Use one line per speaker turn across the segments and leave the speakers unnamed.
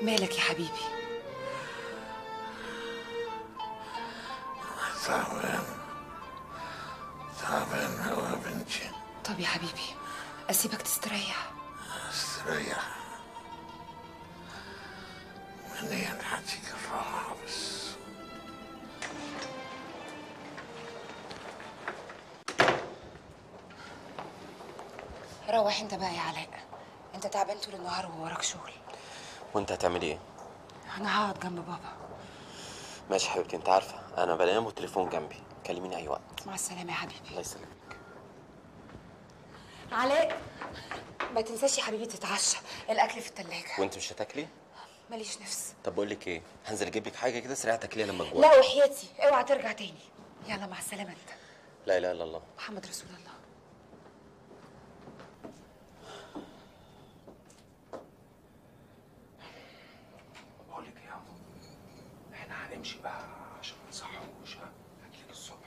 مالك يا حبيبي
تعبان تعبان أوي يا بنتي
طب يا حبيبي اسيبك تستريح
استريح منين هتيجي الراحة بس
روح انت بقى يا علاء انت تعبان طول النهار ووراك شغل
وانت هتعملي ايه
انا هقعد جنب بابا
ماشي حبيبتي انت عارفه انا بنام والتليفون جنبي كلميني اي وقت
مع السلامه يا حبيبي
الله يسلمك
علاء ما تنساش يا حبيبي تتعشى الاكل في التلاجة
وانت مش هتاكلي
ماليش نفس
طب بقول لك ايه هنزل اجيب لك حاجه كده سريعه تاكليها لما تجوعي
لا وحياتي اوعى ترجع تاني يلا مع السلامه انت
لا اله الا الله
محمد رسول الله
بقول لك يا عم احنا هنمشي بقى عشان ما نصحوش ها هجيلك الصبح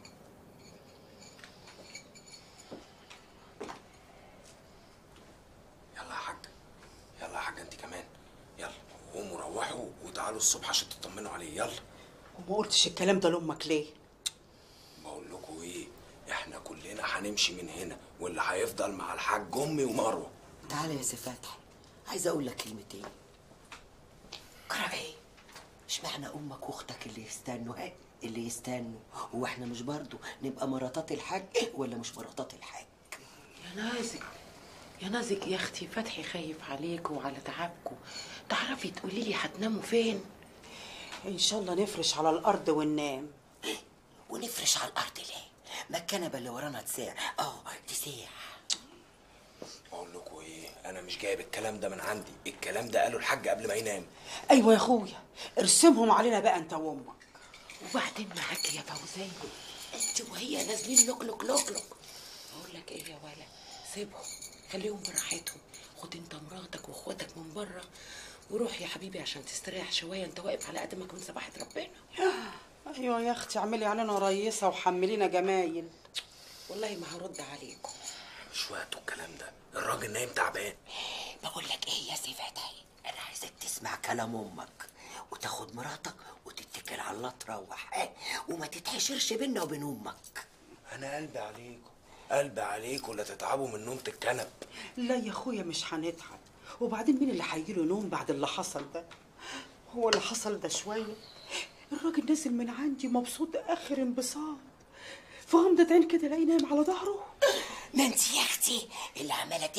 يلا يا حاج يلا يا حاج انت كمان يلا قوموا روحوا وتعالوا الصبح عشان تطمنوا عليه يلا
وما قلتش الكلام ده لامك ليه
بقول لكم ايه احنا كلنا هنمشي من هنا واللي هيفضل مع الحاج امي ومروه
تعالى يا سي فتحي عايزه اقول لك كلمتين
كرم ايه
اشمعنى امك واختك اللي يستنوا ها اللي يستنوا هو احنا مش برضو نبقى مراتات الحاج ولا مش مراتات الحاج
يا نازك يا نازك يا اختي فتحي خايف عليكوا وعلى تعبكوا تعرفي تقولي لي هتناموا فين
ان شاء الله نفرش على الارض وننام
ونفرش على الارض ليه ما الكنبه اللي ورانا تساع اه تسيح
بقول لكم ايه انا مش جايب الكلام ده من عندي الكلام ده قاله الحاج قبل ما ينام
ايوه يا اخويا ارسمهم علينا بقى انت وامك
وبعدين معاك يا فوزية انت وهي نازلين لوك لوك لوك لوك اقول لك ايه يا ولا سيبهم خليهم براحتهم خد انت مراتك واخواتك من بره وروح يا حبيبي عشان تستريح شويه انت واقف على قدمك من صباحة ربنا
ايوه يا اختي اعملي علينا ريسه وحملينا جمايل
والله ما هرد عليكم
مش وقته الكلام ده الراجل نايم تعبان
بقول لك ايه يا سي فتحي انا عايزك تسمع كلام امك وتاخد مراتك وتتكل على الله تروح ها وما تتحشرش بينا وبين امك
انا قلبي عليكم قلبي عليكم لا تتعبوا من نومة الكنب
لا يا اخويا مش هنتعب وبعدين مين اللي هيجيله نوم بعد اللي حصل ده هو اللي حصل ده شويه الراجل نازل من عندي مبسوط اخر انبساط في غمضة عين كده الاقيه نايم على ظهره
ما انت يا اختي اللي عماله